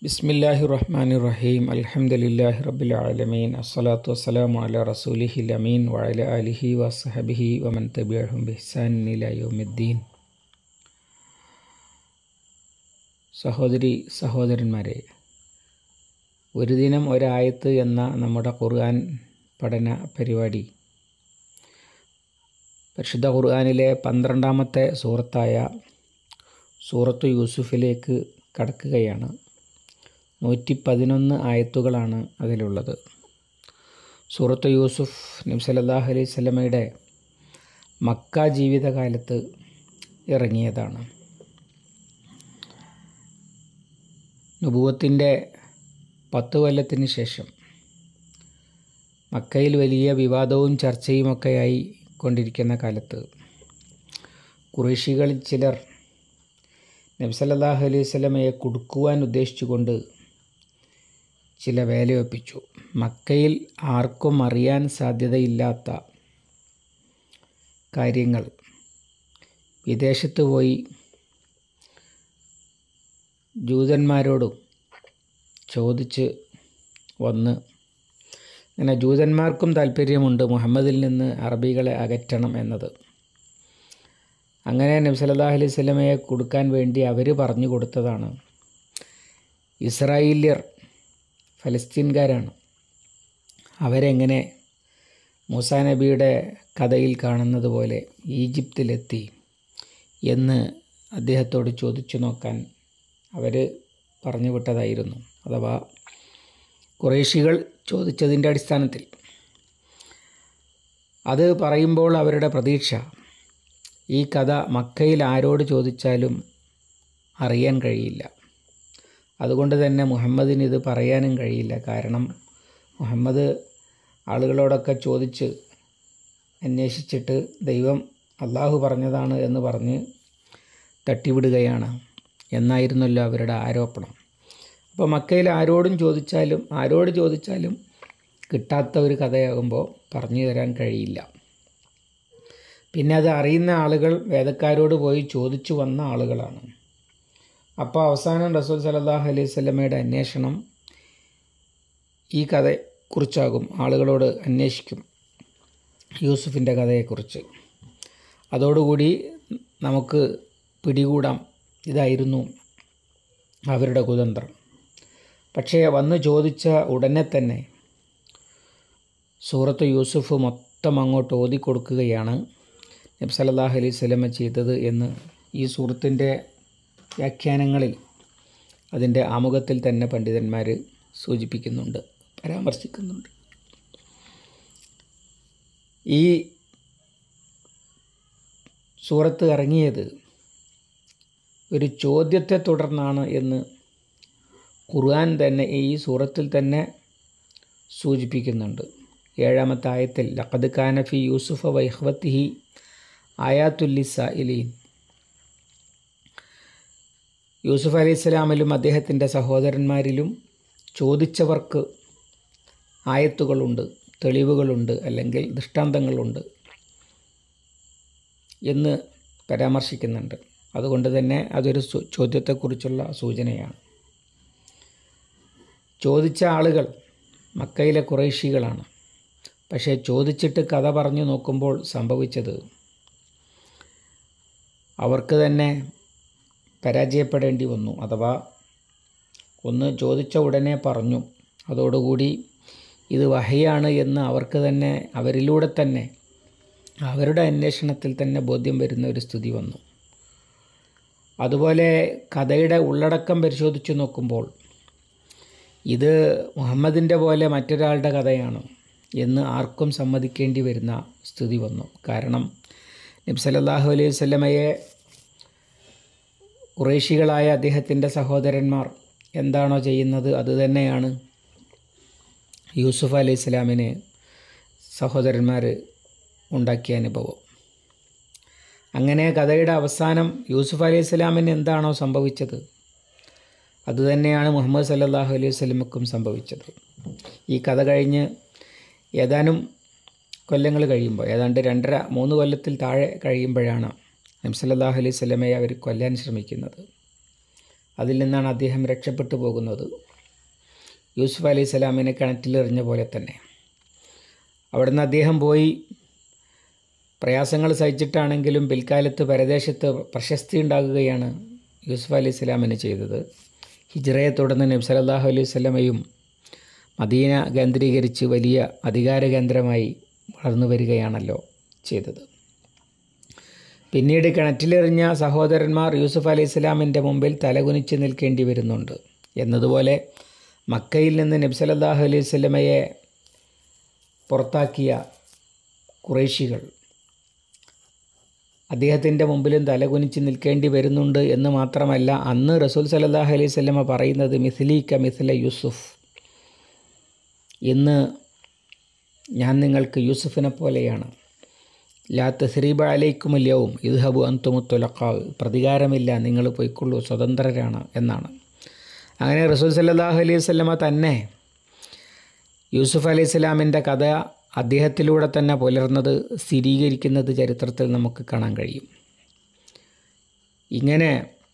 ബിസ്മില്ലാഹി റഹ്മാൻ റഹീം അൽഹംദുലില്ലാഹി റബ്ബിൽ ആലമീൻ അസ്സലാത്തു വസ്സലാമു അല റസൂലിഹിൽ അമീൻ വഅല അലിഹി വസഹബിഹി വമൻ തബിഅഹും ബിഹ്സാൻ ഇലാ യൗമിദ്ദീൻ സഹോദരി സഹോദരന്മാരെ ഒരു ദിനം ഒരായത്ത് എന്ന നമ്മുടെ ഖുർആൻ പഠന പരിപാടി പരിശുദ്ധ ഖുർആനിലെ പന്ത്രണ്ടാമത്തെ സൂറത്തായ സൂറത്തു യൂസുഫിലേക്ക് കടക്കുകയാണ് നൂറ്റി പതിനൊന്ന് ആയത്തുകളാണ് അതിലുള്ളത് സൂറത്ത് യൂസുഫ് നബ്സലല്ലാഹു അലൈഹി സ്വലമയുടെ മക്ക ജീവിതകാലത്ത് ഇറങ്ങിയതാണ് നുപൂവത്തിൻ്റെ പത്ത് കൊല്ലത്തിന് ശേഷം മക്കയിൽ വലിയ വിവാദവും ചർച്ചയുമൊക്കെയായി കൊണ്ടിരിക്കുന്ന കാലത്ത് കുറേശികളിൽ ചിലർ നബ്സലല്ലാഹു അലൈഹി സ്വലമയെ കുടുക്കുവാൻ ഉദ്ദേശിച്ചുകൊണ്ട് ചില വേലയൊപ്പിച്ചു മക്കയിൽ ആർക്കും അറിയാൻ സാധ്യതയില്ലാത്ത കാര്യങ്ങൾ വിദേശത്ത് പോയി ജൂതന്മാരോടും ചോദിച്ച് വന്ന് അങ്ങനെ ജൂതന്മാർക്കും താല്പര്യമുണ്ട് മുഹമ്മദിൽ നിന്ന് അറബികളെ അകറ്റണം എന്നത് അങ്ങനെ നബ്സലല്ലാഹു അലൈഹി സ്വലമയെ കൊടുക്കാൻ വേണ്ടി അവർ പറഞ്ഞു കൊടുത്തതാണ് ഇസ്രായേലിയർ ഫലസ്തീൻകാരാണ് അവരെങ്ങനെ മൂസാ നബിയുടെ കഥയിൽ കാണുന്നത് പോലെ ഈജിപ്തിലെത്തി എന്ന് അദ്ദേഹത്തോട് ചോദിച്ചു നോക്കാൻ അവർ പറഞ്ഞു വിട്ടതായിരുന്നു അഥവാ കുറേശികൾ ചോദിച്ചതിൻ്റെ അടിസ്ഥാനത്തിൽ അത് പറയുമ്പോൾ അവരുടെ പ്രതീക്ഷ ഈ കഥ മക്കയിൽ ആരോട് ചോദിച്ചാലും അറിയാൻ കഴിയില്ല അതുകൊണ്ട് തന്നെ മുഹമ്മദിന് ഇത് പറയാനും കഴിയില്ല കാരണം മുഹമ്മദ് ആളുകളോടൊക്കെ ചോദിച്ച് അന്വേഷിച്ചിട്ട് ദൈവം അള്ളാഹു പറഞ്ഞതാണ് എന്ന് പറഞ്ഞ് തട്ടിവിടുകയാണ് എന്നായിരുന്നല്ലോ അവരുടെ ആരോപണം അപ്പോൾ മക്കയിൽ ആരോടും ചോദിച്ചാലും ആരോട് ചോദിച്ചാലും കിട്ടാത്ത ഒരു കഥയാകുമ്പോൾ പറഞ്ഞു തരാൻ കഴിയില്ല പിന്നെ അത് അറിയുന്ന ആളുകൾ വേദക്കാരോട് പോയി ചോദിച്ചു വന്ന ആളുകളാണ് അപ്പോൾ അവസാനം റസൂൽ സലല്ലാഹു അലൈഹി സ്വലമയുടെ അന്വേഷണം ഈ കഥയെക്കുറിച്ചാകും ആളുകളോട് അന്വേഷിക്കും യൂസുഫിൻ്റെ കഥയെക്കുറിച്ച് അതോടുകൂടി നമുക്ക് പിടികൂടാം ഇതായിരുന്നു അവരുടെ കുതന്ത്രം പക്ഷേ വന്ന് ചോദിച്ച ഉടനെ തന്നെ സൂറത്ത് യൂസുഫ് മൊത്തം അങ്ങോട്ട് ഓതിക്കൊടുക്കുകയാണ് നബ് സല്ലല്ലാഹു അലൈഹി സ്വലമ ചെയ്തത് എന്ന് ഈ സൂറത്തിൻ്റെ വ്യാഖ്യാനങ്ങളിൽ അതിൻ്റെ ആമുഖത്തിൽ തന്നെ പണ്ഡിതന്മാർ സൂചിപ്പിക്കുന്നുണ്ട് പരാമർശിക്കുന്നുണ്ട് ഈ സൂറത്ത് ഇറങ്ങിയത് ഒരു ചോദ്യത്തെ തുടർന്നാണ് എന്ന് ഖുർആൻ തന്നെ ഈ സൂറത്തിൽ തന്നെ സൂചിപ്പിക്കുന്നുണ്ട് ഏഴാമത്തെ ആയത്തിൽ ലഖദ് കാനഫി യൂസുഫ വൈഹ്വത്തിഹി ആയാത്തുല്ലിസ ഇലീൻ യൂസുഫ് അലൈഹി സ്വലാമിലും അദ്ദേഹത്തിൻ്റെ സഹോദരന്മാരിലും ചോദിച്ചവർക്ക് ആയത്തുകളുണ്ട് തെളിവുകളുണ്ട് അല്ലെങ്കിൽ ദൃഷ്ടാന്തങ്ങളുണ്ട് എന്ന് പരാമർശിക്കുന്നുണ്ട് അതുകൊണ്ട് തന്നെ അതൊരു ചോദ്യത്തെക്കുറിച്ചുള്ള സൂചനയാണ് ചോദിച്ച ആളുകൾ മക്കയിലെ കുറേശികളാണ് പക്ഷേ ചോദിച്ചിട്ട് കഥ പറഞ്ഞു നോക്കുമ്പോൾ സംഭവിച്ചത് അവർക്ക് തന്നെ പരാജയപ്പെടേണ്ടി വന്നു അഥവാ ഒന്ന് ചോദിച്ച ഉടനെ പറഞ്ഞു അതോടുകൂടി ഇത് വഹയാണ് എന്ന് അവർക്ക് തന്നെ അവരിലൂടെ തന്നെ അവരുടെ അന്വേഷണത്തിൽ തന്നെ ബോധ്യം വരുന്ന ഒരു സ്ഥിതി വന്നു അതുപോലെ കഥയുടെ ഉള്ളടക്കം പരിശോധിച്ച് നോക്കുമ്പോൾ ഇത് മുഹമ്മദിൻ്റെ പോലെ മറ്റൊരാളുടെ കഥയാണ് എന്ന് ആർക്കും സമ്മതിക്കേണ്ടി വരുന്ന സ്ഥിതി വന്നു കാരണം നബ്സലല്ലാഹു അലൈഹി വല്ലമയെ കുറേശികളായ അദ്ദേഹത്തിൻ്റെ സഹോദരന്മാർ എന്താണോ ചെയ്യുന്നത് അതുതന്നെയാണ് യൂസുഫ് അലൈഹി സ്വലാമിന് സഹോദരന്മാർ ഉണ്ടാക്കിയ അനുഭവം അങ്ങനെ കഥയുടെ അവസാനം യൂസുഫ് അലൈഹി സ്വലാമിന് എന്താണോ സംഭവിച്ചത് അതുതന്നെയാണ് മുഹമ്മദ് സല്ലാഹു അലൈഹി സ്വലമക്കും സംഭവിച്ചത് ഈ കഥ കഴിഞ്ഞ് ഏതാനും കൊല്ലങ്ങൾ കഴിയുമ്പോൾ ഏതാണ്ട് രണ്ടര മൂന്ന് കൊല്ലത്തിൽ താഴെ കഴിയുമ്പോഴാണ് നബ്സല്ലാഹു അലൈഹി സ്വലമയെ അവർ കൊല്ലാൻ ശ്രമിക്കുന്നത് അതിൽ നിന്നാണ് അദ്ദേഹം രക്ഷപ്പെട്ടു പോകുന്നത് യൂസുഫ് അലൈഹി സ്വലാമിനെ കിണറ്റിലെറിഞ്ഞ പോലെ തന്നെ അവിടുന്ന് അദ്ദേഹം പോയി പ്രയാസങ്ങൾ സഹിച്ചിട്ടാണെങ്കിലും പിൽക്കാലത്ത് പരദേശത്ത് പ്രശസ്തി ഉണ്ടാകുകയാണ് യൂസുഫ് അലൈഹി സ്വലാമിന് ചെയ്തത് ഹിജ്റയെ തുടർന്ന് നബി സല്ലല്ലാഹു അലൈഹി സ്വലമയും മദീന കേന്ദ്രീകരിച്ച് വലിയ അധികാര കേന്ദ്രമായി വളർന്നു വരികയാണല്ലോ ചെയ്തത് പിന്നീട് കിണറ്റിലെറിഞ്ഞ സഹോദരന്മാർ യൂസുഫ് അലൈഹി സ്വലാമിൻ്റെ മുമ്പിൽ തലകുനിച്ച് നിൽക്കേണ്ടി വരുന്നുണ്ട് എന്നതുപോലെ മക്കയിൽ നിന്ന് നബി സല്ലല്ലാഹു അലൈഹി സ്വലമയെ പുറത്താക്കിയ കുറേശികൾ അദ്ദേഹത്തിൻ്റെ മുമ്പിലും തലകുനിച്ച് നിൽക്കേണ്ടി വരുന്നുണ്ട് എന്ന് മാത്രമല്ല അന്ന് റസൂൽ സല്ലല്ലാഹു അലൈഹി സ്വലമ പറയുന്നത് മിഥിലീക്ക മിഥില യൂസുഫ് ഇന്ന് ഞാൻ നിങ്ങൾക്ക് യൂസുഫിനെ പോലെയാണ് ലാ തസ്രീബ അലൈക്കുമല്യവും ഇദ്ഹബു അന്തുമുത്തുലക്കാവ് പ്രതികാരമില്ല നിങ്ങൾ പോയിക്കൊള്ളൂ സ്വതന്ത്രരാണ് എന്നാണ് അങ്ങനെ റസൂൽ സല്ലല്ലാഹു അലൈഹി വസല്ലമ തന്നെ യൂസുഫ് അലൈഹി സ്വലാമിൻ്റെ കഥ അദ്ദേഹത്തിലൂടെ തന്നെ പുലർന്നത് സ്ഥിരീകരിക്കുന്നത് ചരിത്രത്തിൽ നമുക്ക് കാണാൻ കഴിയും ഇങ്ങനെ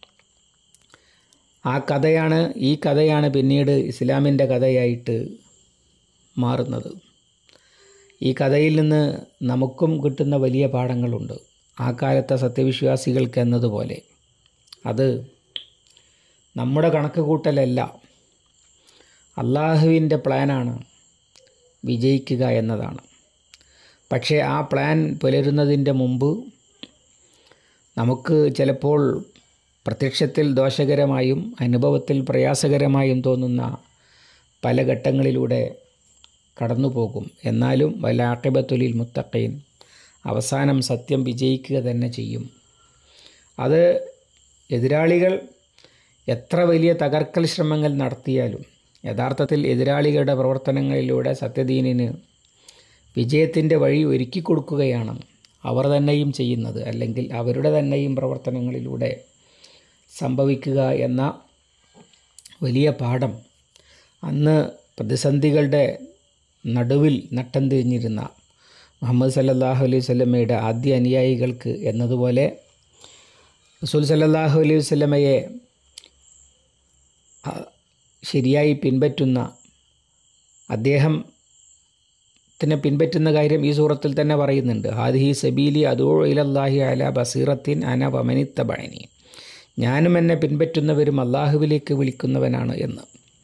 ആ കഥയാണ് ഈ കഥയാണ് പിന്നീട് ഇസ്ലാമിൻ്റെ കഥയായിട്ട് മാറുന്നത് ഈ കഥയിൽ നിന്ന് നമുക്കും കിട്ടുന്ന വലിയ പാഠങ്ങളുണ്ട് ആ കാലത്തെ സത്യവിശ്വാസികൾക്ക് എന്നതുപോലെ അത് നമ്മുടെ കണക്ക് കൂട്ടലല്ല അള്ളാഹുവിൻ്റെ പ്ലാനാണ് വിജയിക്കുക എന്നതാണ് പക്ഷേ ആ പ്ലാൻ പുലരുന്നതിൻ്റെ മുമ്പ് നമുക്ക് ചിലപ്പോൾ പ്രത്യക്ഷത്തിൽ ദോഷകരമായും അനുഭവത്തിൽ പ്രയാസകരമായും തോന്നുന്ന പല ഘട്ടങ്ങളിലൂടെ കടന്നു പോകും എന്നാലും വലാക്കിബത്തുലിൽ മുത്തഖീൻ അവസാനം സത്യം വിജയിക്കുക തന്നെ ചെയ്യും അത് എതിരാളികൾ എത്ര വലിയ തകർക്കൽ ശ്രമങ്ങൾ നടത്തിയാലും യഥാർത്ഥത്തിൽ എതിരാളികളുടെ പ്രവർത്തനങ്ങളിലൂടെ സത്യദീനിന് വിജയത്തിൻ്റെ വഴി ഒരുക്കി കൊടുക്കുകയാണ് അവർ തന്നെയും ചെയ്യുന്നത് അല്ലെങ്കിൽ അവരുടെ തന്നെയും പ്രവർത്തനങ്ങളിലൂടെ സംഭവിക്കുക എന്ന വലിയ പാഠം അന്ന് പ്രതിസന്ധികളുടെ നടുവിൽ നട്ടം തിരിഞ്ഞിരുന്ന മുഹമ്മദ് സല്ലല്ലാഹു അലൈഹി വസല്ലമയുടെ ആദ്യ അനുയായികൾക്ക് എന്നതുപോലെ റസൂൽ സല്ലല്ലാഹു അലൈഹി വസല്ലമയെ ആ, ശരിയായി പിൻപറ്റുന്ന അദ്ദേഹത്തിനെ പിൻപറ്റുന്ന കാര്യം ഈ സൂറത്തിൽ തന്നെ പറയുന്നുണ്ട് ഹാദിഹി സബീലി അതോ ഇലല്ലാഹി അല ബസീറത്തിൻ അന വമനിത്തബഴനി ഞാനും എന്നെ പിൻപറ്റുന്നവരും അള്ളാഹുവിലേക്ക് വിളിക്കുന്നവനാണ് എന്ന്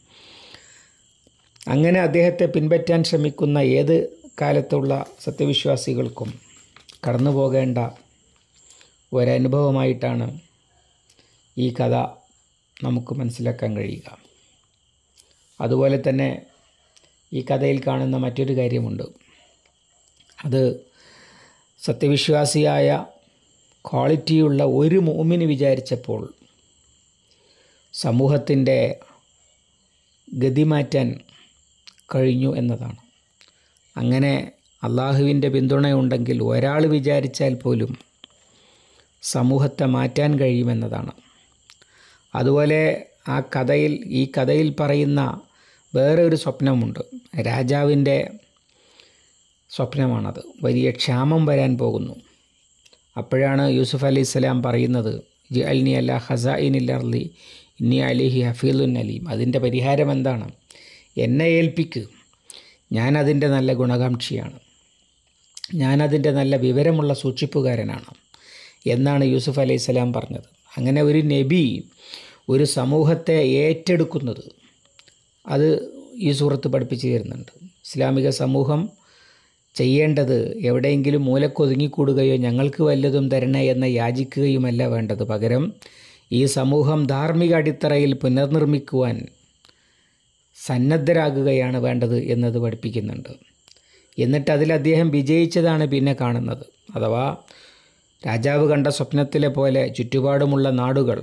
അങ്ങനെ അദ്ദേഹത്തെ പിൻപറ്റാൻ ശ്രമിക്കുന്ന ഏത് കാലത്തുള്ള സത്യവിശ്വാസികൾക്കും കടന്നു പോകേണ്ട ഒരനുഭവമായിട്ടാണ് ഈ കഥ നമുക്ക് മനസ്സിലാക്കാൻ കഴിയുക അതുപോലെ തന്നെ ഈ കഥയിൽ കാണുന്ന മറ്റൊരു കാര്യമുണ്ട് അത് സത്യവിശ്വാസിയായ ക്വാളിറ്റിയുള്ള ഒരു മോമിന് വിചാരിച്ചപ്പോൾ സമൂഹത്തിൻ്റെ ഗതി മാറ്റാൻ കഴിഞ്ഞു എന്നതാണ് അങ്ങനെ അള്ളാഹുവിൻ്റെ പിന്തുണയുണ്ടെങ്കിൽ ഒരാൾ വിചാരിച്ചാൽ പോലും സമൂഹത്തെ മാറ്റാൻ കഴിയുമെന്നതാണ് അതുപോലെ ആ കഥയിൽ ഈ കഥയിൽ പറയുന്ന വേറെ ഒരു സ്വപ്നമുണ്ട് രാജാവിൻ്റെ സ്വപ്നമാണത് വലിയ ക്ഷാമം വരാൻ പോകുന്നു അപ്പോഴാണ് യൂസുഫ് അലൈഹി സ്വലാം പറയുന്നത് ജി അൽനി അല്ല ഹസായിനില്ലർലി ഇന്നി അലിഹി ഹഫീലുൻ അലീം അതിൻ്റെ പരിഹാരം എന്താണ് എന്നെ ഏൽപ്പിക്ക് ഞാനതിൻ്റെ നല്ല ഗുണകാംക്ഷിയാണ് ഞാനതിൻ്റെ നല്ല വിവരമുള്ള സൂക്ഷിപ്പുകാരനാണ് എന്നാണ് യൂസുഫ് അലൈഹി സ്വലാം പറഞ്ഞത് അങ്ങനെ ഒരു നബി ഒരു സമൂഹത്തെ ഏറ്റെടുക്കുന്നത് അത് ഈ സൂറത്ത് പഠിപ്പിച്ചു തരുന്നുണ്ട് ഇസ്ലാമിക സമൂഹം ചെയ്യേണ്ടത് എവിടെയെങ്കിലും മൂലക്കൊതുങ്ങിക്കൂടുകയോ ഞങ്ങൾക്ക് വല്ലതും തരണേ എന്ന് യാചിക്കുകയുമല്ല വേണ്ടത് പകരം ഈ സമൂഹം ധാർമ്മിക അടിത്തറയിൽ പുനർനിർമ്മിക്കുവാൻ സന്നദ്ധരാകുകയാണ് വേണ്ടത് എന്നത് പഠിപ്പിക്കുന്നുണ്ട് എന്നിട്ട് അതിൽ അദ്ദേഹം വിജയിച്ചതാണ് പിന്നെ കാണുന്നത് അഥവാ രാജാവ് കണ്ട സ്വപ്നത്തിലെ പോലെ ചുറ്റുപാടുമുള്ള നാടുകൾ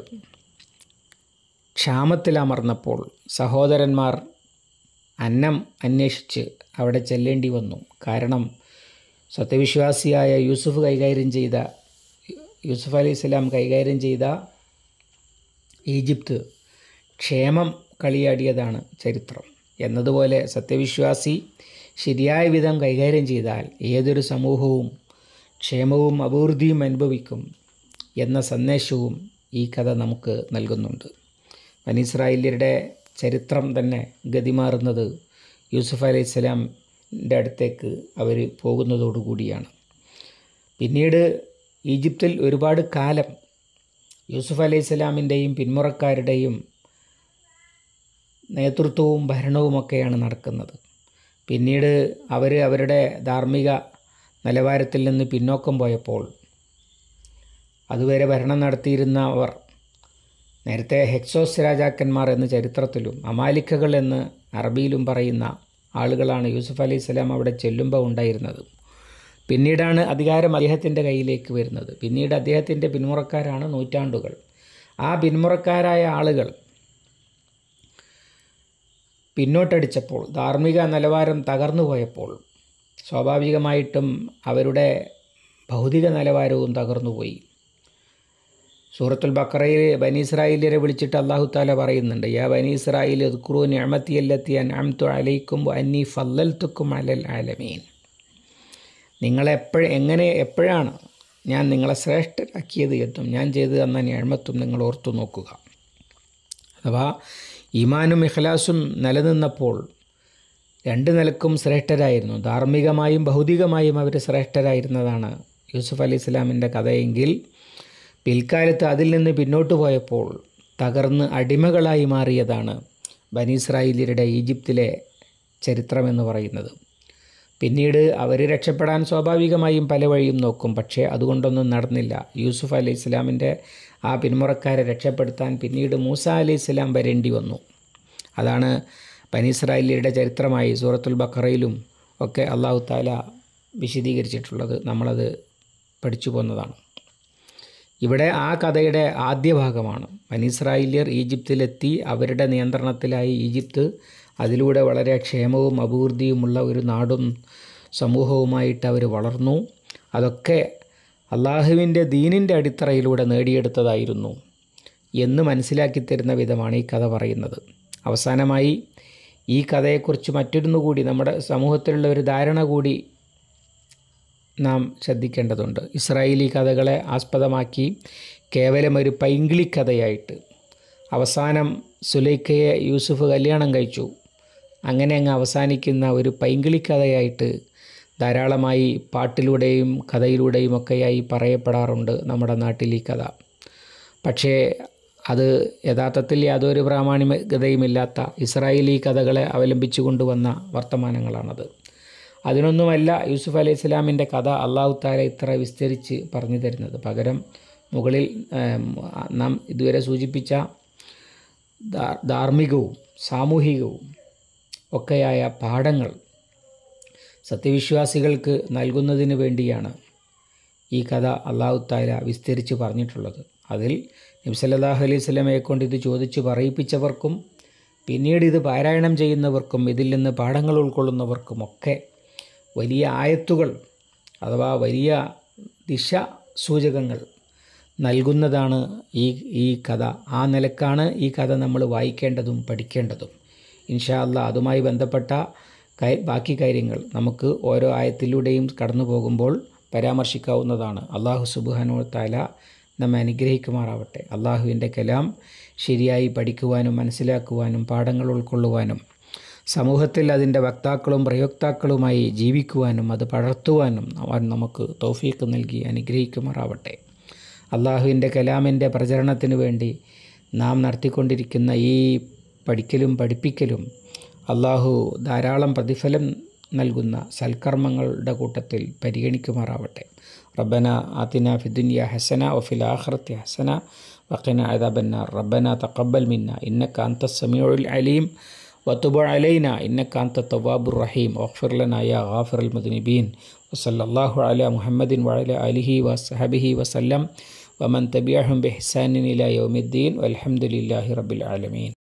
ക്ഷാമത്തിലമർന്നപ്പോൾ സഹോദരന്മാർ അന്നം അന്വേഷിച്ച് അവിടെ ചെല്ലേണ്ടി വന്നു കാരണം സത്യവിശ്വാസിയായ യൂസുഫ് കൈകാര്യം ചെയ്ത യൂസുഫ് അലൈഹി സ്വലാം കൈകാര്യം ചെയ്ത ഈജിപ്ത് ക്ഷേമം കളിയാടിയതാണ് ചരിത്രം എന്നതുപോലെ സത്യവിശ്വാസി ശരിയായ വിധം കൈകാര്യം ചെയ്താൽ ഏതൊരു സമൂഹവും ക്ഷേമവും അഭിവൃദ്ധിയും അനുഭവിക്കും എന്ന സന്ദേശവും ഈ കഥ നമുക്ക് നൽകുന്നുണ്ട് വനിസ്രായേല്യരുടെ ചരിത്രം തന്നെ ഗതിമാറുന്നത് യൂസുഫ് അലൈഹി സ്വലാമിൻ്റെ അടുത്തേക്ക് അവർ പോകുന്നതോടുകൂടിയാണ് പിന്നീട് ഈജിപ്തിൽ ഒരുപാട് കാലം യൂസുഫ് അലൈഹി സ്വലാമിൻ്റെയും പിന്മുറക്കാരുടെയും നേതൃത്വവും ഭരണവുമൊക്കെയാണ് നടക്കുന്നത് പിന്നീട് അവർ അവരുടെ ധാർമ്മിക നിലവാരത്തിൽ നിന്ന് പിന്നോക്കം പോയപ്പോൾ അതുവരെ ഭരണം നടത്തിയിരുന്ന അവർ നേരത്തെ ഹെക്സോസ് രാജാക്കന്മാർ എന്ന ചരിത്രത്തിലും അമാലിക്കകൾ എന്ന് അറബിയിലും പറയുന്ന ആളുകളാണ് യൂസുഫ് അലൈഹി സ്വലാം അവിടെ ചെല്ലുമ്പോൾ ഉണ്ടായിരുന്നത് പിന്നീടാണ് അധികാരം അദ്ദേഹത്തിൻ്റെ കയ്യിലേക്ക് വരുന്നത് പിന്നീട് അദ്ദേഹത്തിൻ്റെ പിന്മുറക്കാരാണ് നൂറ്റാണ്ടുകൾ ആ പിന്മുറക്കാരായ ആളുകൾ പിന്നോട്ടടിച്ചപ്പോൾ ധാർമ്മിക നിലവാരം തകർന്നു പോയപ്പോൾ സ്വാഭാവികമായിട്ടും അവരുടെ ഭൗതിക നിലവാരവും തകർന്നുപോയി സൂറത്തുൽ ബക്കറയിൽ ബനീസ്രായിലിനെ വിളിച്ചിട്ട് അള്ളാഹു താല പറയുന്നുണ്ട് യാ ബനീസ്രായിൽ ഉദ്ഖുറു നിഅമത്തിയല്ലത്തി അൻഅംതു അലൈക്കും അന്നി ഫല്ലൽത്തുക്കും അലൽ ആലമീൻ നിങ്ങളെപ്പോഴ എങ്ങനെ എപ്പോഴാണ് ഞാൻ നിങ്ങളെ ശ്രേഷ്ഠരാക്കിയത് എന്നും ഞാൻ ചെയ്തു തന്ന ഞാഴ്മത്തും നിങ്ങൾ ഓർത്തു നോക്കുക അഥവാ ഈമാനും ഇഖ്ലാസും നിലനിന്നപ്പോൾ രണ്ട് നിലക്കും ശ്രേഷ്ഠരായിരുന്നു ധാർമ്മികമായും ഭൗതികമായും അവർ ശ്രേഷ്ഠരായിരുന്നതാണ് യൂസുഫ് അലി ഇസ്ലാമിൻ്റെ കഥയെങ്കിൽ പിൽക്കാലത്ത് അതിൽ നിന്ന് പിന്നോട്ട് പോയപ്പോൾ തകർന്ന് അടിമകളായി മാറിയതാണ് ബനീസ്രായേലിയരുടെ ഈജിപ്തിലെ ചരിത്രമെന്ന് പറയുന്നത് പിന്നീട് അവർ രക്ഷപ്പെടാൻ സ്വാഭാവികമായും പല വഴിയും നോക്കും പക്ഷേ അതുകൊണ്ടൊന്നും നടന്നില്ല യൂസുഫ് അലൈഹി ഇസ്ലാമിൻ്റെ ആ പിന്മുറക്കാരെ രക്ഷപ്പെടുത്താൻ പിന്നീട് മൂസ അലൈഹി ഇസ്ലാം വരേണ്ടി വന്നു അതാണ് ബനീസ്രായേലിയരുടെ ചരിത്രമായി സൂറത്തുൽ ബക്കറയിലും ഒക്കെ അള്ളാഹു താല വിശദീകരിച്ചിട്ടുള്ളത് നമ്മളത് പഠിച്ചു പോന്നതാണ് ഇവിടെ ആ കഥയുടെ ആദ്യ ഭാഗമാണ് ബനീസ്രായേലിയർ ഈജിപ്തിലെത്തി അവരുടെ നിയന്ത്രണത്തിലായി ഈജിപ്ത് അതിലൂടെ വളരെ ക്ഷേമവും അഭിവൃദ്ധിയുമുള്ള ഒരു നാടും സമൂഹവുമായിട്ട് അവർ വളർന്നു അതൊക്കെ അള്ളാഹുവിൻ്റെ ദീനിൻ്റെ അടിത്തറയിലൂടെ നേടിയെടുത്തതായിരുന്നു എന്ന് മനസ്സിലാക്കി തരുന്ന വിധമാണ് ഈ കഥ പറയുന്നത് അവസാനമായി ഈ കഥയെക്കുറിച്ച് മറ്റൊന്നു കൂടി നമ്മുടെ സമൂഹത്തിലുള്ള ഒരു ധാരണ കൂടി നാം ശ്രദ്ധിക്കേണ്ടതുണ്ട് ഇസ്രായേലി കഥകളെ ആസ്പദമാക്കി കേവലം ഒരു പൈങ്കിളി കഥയായിട്ട് അവസാനം സുലൈഖയെ യൂസുഫ് കല്യാണം കഴിച്ചു അങ്ങനെ അങ്ങ് അവസാനിക്കുന്ന ഒരു പൈങ്കിളി കഥയായിട്ട് ധാരാളമായി പാട്ടിലൂടെയും കഥയിലൂടെയും ഒക്കെയായി പറയപ്പെടാറുണ്ട് നമ്മുടെ നാട്ടിൽ ഈ കഥ പക്ഷേ അത് യഥാർത്ഥത്തിൽ യാതൊരു പ്രാമാണികതയുമില്ലാത്ത ഇസ്രായേലി കഥകളെ അവലംബിച്ചു കൊണ്ടുവന്ന വർത്തമാനങ്ങളാണത് അതിനൊന്നുമല്ല യൂസുഫ് അലൈഹി ഇസ്ലാമിൻ്റെ കഥ അള്ളാഹു താല ഇത്ര വിസ്തരിച്ച് പറഞ്ഞു തരുന്നത് പകരം മുകളിൽ നാം ഇതുവരെ സൂചിപ്പിച്ച ധാർമ്മികവും സാമൂഹികവും ഒക്കെയായ പാഠങ്ങൾ സത്യവിശ്വാസികൾക്ക് നൽകുന്നതിന് വേണ്ടിയാണ് ഈ കഥ അള്ളാഹു താല വിസ്തരിച്ച് പറഞ്ഞിട്ടുള്ളത് അതിൽ നബ്സല്ലാഹു അലൈഹി സ്വലമയെ കൊണ്ട് ഇത് ചോദിച്ച് പറയിപ്പിച്ചവർക്കും പിന്നീട് ഇത് പാരായണം ചെയ്യുന്നവർക്കും ഇതിൽ നിന്ന് പാഠങ്ങൾ ഉൾക്കൊള്ളുന്നവർക്കുമൊക്കെ വലിയ ആയത്തുകൾ അഥവാ വലിയ ദിശ സൂചകങ്ങൾ നൽകുന്നതാണ് ഈ ഈ കഥ ആ നിലക്കാണ് ഈ കഥ നമ്മൾ വായിക്കേണ്ടതും പഠിക്കേണ്ടതും ഇൻഷാ അല്ല അതുമായി ബന്ധപ്പെട്ട ബാക്കി കാര്യങ്ങൾ നമുക്ക് ഓരോ ആയത്തിലൂടെയും കടന്നു പോകുമ്പോൾ പരാമർശിക്കാവുന്നതാണ് അള്ളാഹു സുബാനോ താല നമ്മെ അനുഗ്രഹിക്കുമാറാവട്ടെ അള്ളാഹുവിൻ്റെ കലാം ശരിയായി പഠിക്കുവാനും മനസ്സിലാക്കുവാനും പാഠങ്ങൾ ഉൾക്കൊള്ളുവാനും സമൂഹത്തിൽ അതിൻ്റെ വക്താക്കളും പ്രയോക്താക്കളുമായി ജീവിക്കുവാനും അത് പടർത്തുവാനും അവൻ നമുക്ക് തൗഫീക്ക് നൽകി അനുഗ്രഹിക്കുമാറാവട്ടെ അള്ളാഹുവിൻ്റെ കലാമിൻ്റെ പ്രചരണത്തിന് വേണ്ടി നാം നടത്തിക്കൊണ്ടിരിക്കുന്ന ഈ പഠിക്കലും പഠിപ്പിക്കലും അള്ളാഹു ധാരാളം പ്രതിഫലം നൽകുന്ന സൽക്കർമ്മങ്ങളുടെ കൂട്ടത്തിൽ പരിഗണിക്കുമാറാവട്ടെ റബ്ബന ആത്തിന ഫിദുനിയ ഹസന വഫിൽ ആഖിറത്തി ഹസന വഖിന അദാബന്നാർ റബ്ബന തഖബ്ബൽ മിന്ന ഇന്നക അൻത സമീഉൽ അലീം وتب علينا إنك أنت التواب الرحيم واغفر لنا يا غافر المذنبين وصلى الله على محمد وعلى آله وصحبه وسلم ومن تبعهم بإحسان إلى يوم الدين والحمد لله رب العالمين